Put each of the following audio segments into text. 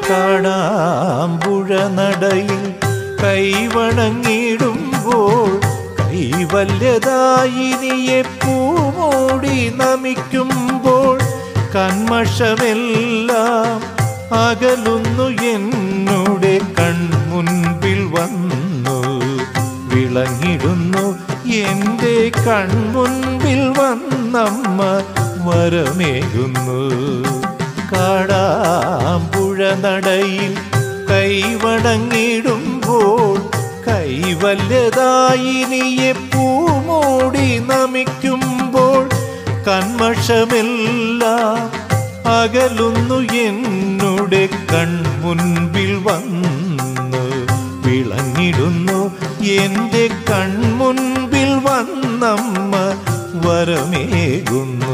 കാടാമ്പുഴ നടയിൽ കൈവണങ്ങിടുമ്പോൾ കൈവല്യതായിനിയെ പൂമോടി നമിക്കുമ്പോൾ കന്മഷമെല്ലാം അകലുന്നു എന്നുടെ കൺമുൻപിൽ വന്നു വിളങ്ങിടുന്നു എൻ്റെ കൺമുൻപിൽ വന്നമ്മ വരമേകുന്നു കാടാമ്പുഴ നടയിൽ കൈവടങ്ങിടുമ്പോൾ കൈവല്യതായിനിയെ പൂമോടി നമിക്കുമ്പോൾ കന്മഷമെല്ലാം അകലുന്നു എന്നുടെ കൺമുൻപിൽ വന്നു വിളങ്ങിടുന്നു എൻ്റെ കൺമുൻപിൽ വന്നമ്മ വരമേകുന്നു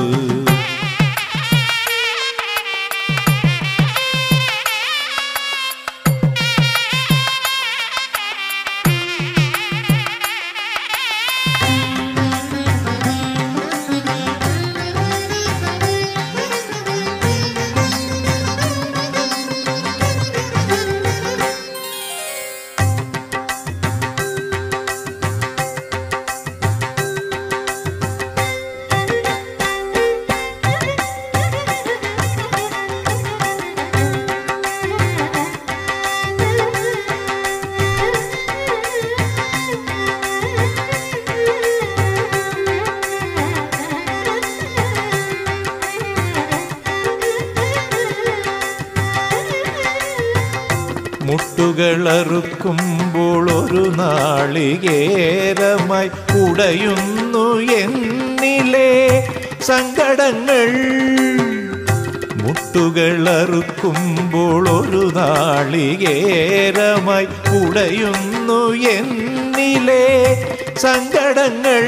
മുട്ടുകളറുക്കുമ്പോൾ ഒരു നാളികേരമായി ഉടയുന്നു എന്നിലെ സങ്കടങ്ങൾ മുട്ടുകളറുക്കുമ്പോൾ ഒരു നാളികേരമായി ഉടയുന്നു എന്നിലെ സങ്കടങ്ങൾ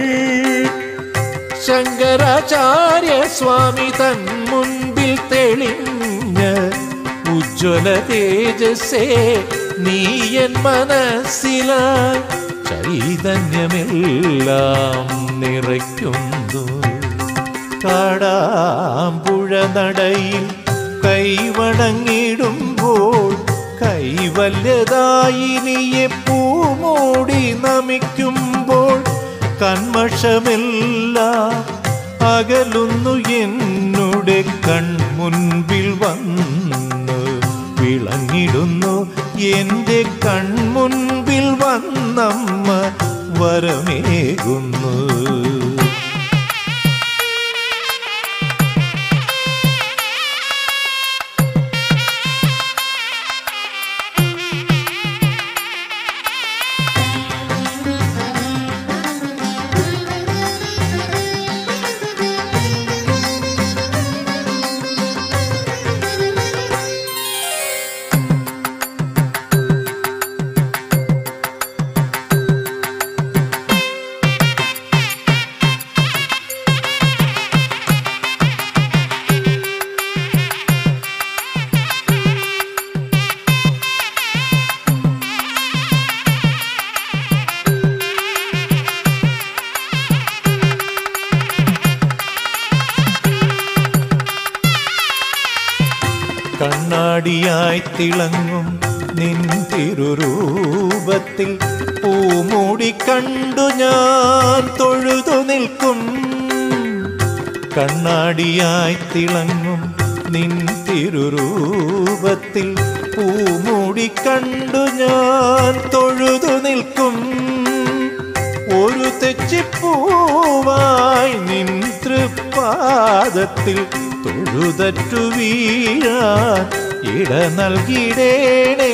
ശങ്കരാചാര്യ സ്വാമി തൻ മുൻപിൽ തെളിഞ്ഞ ഉജ്ജ്വല തേജസ്സേ നീയൻ മനസ്സിലായി ചൈതന്യമെല്ലാം നിറയ്ക്കുന്നു കാടാമ്പുഴ നടയിൽ കൈവടങ്ങിടുമ്പോൾ കൈവല്യതായിനിയെ പൂമോടി നമിക്കുമ്പോൾ കന്മഷമെല്ലാം അകലുന്നു എന്നുടെ കൺമുൻപിൽ വന്നു വിളങ്ങിടുന്നു എൻ്റെ കൺമുൻപിൽ വന്നമ്മ വരമേകുന്നു കണ്ണാടിയായി തിളങ്ങും നിൻ തിരുരൂപത്തിൽ പൂമൂടി കണ്ടു ഞാൻ തൊഴുതു നിൽക്കും കണ്ണാടിയായി തിളങ്ങും നിൻ തിരുരൂപത്തിൽ പൂമൂടി കണ്ടു ഞാൻ തൊഴുതു നിൽക്കും ഒരു തെച്ചിപ്പൂവായി നിൻ തൃപ്പാദത്തിൽ തൊഴുതറ്റു വീഴാൻ ഇട നൽകിടേണേ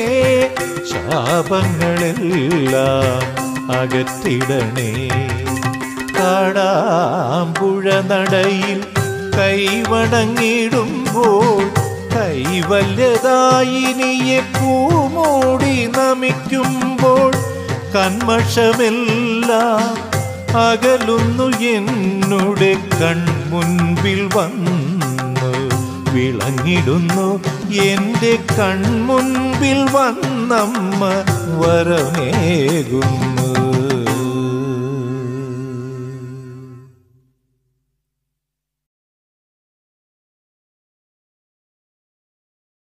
ശാപങ്ങളെല്ലാം അകറ്റിടണേ കാടാമ്പുഴ നടയിൽ കൈവണങ്ങിടുമ്പോൾ കൈവല്യതായിനിയെ പൂമോടി നമിക്കുമ്പോൾ കന്മഷമെല്ലാം അകലുന്നു എന്നുടെ കൺമുൻപിൽ വന്നു വിളങ്ങിടുന്നു എൻ്റെ കൺമുൻപിൽ വന്നമ്മ വരമേകുന്നു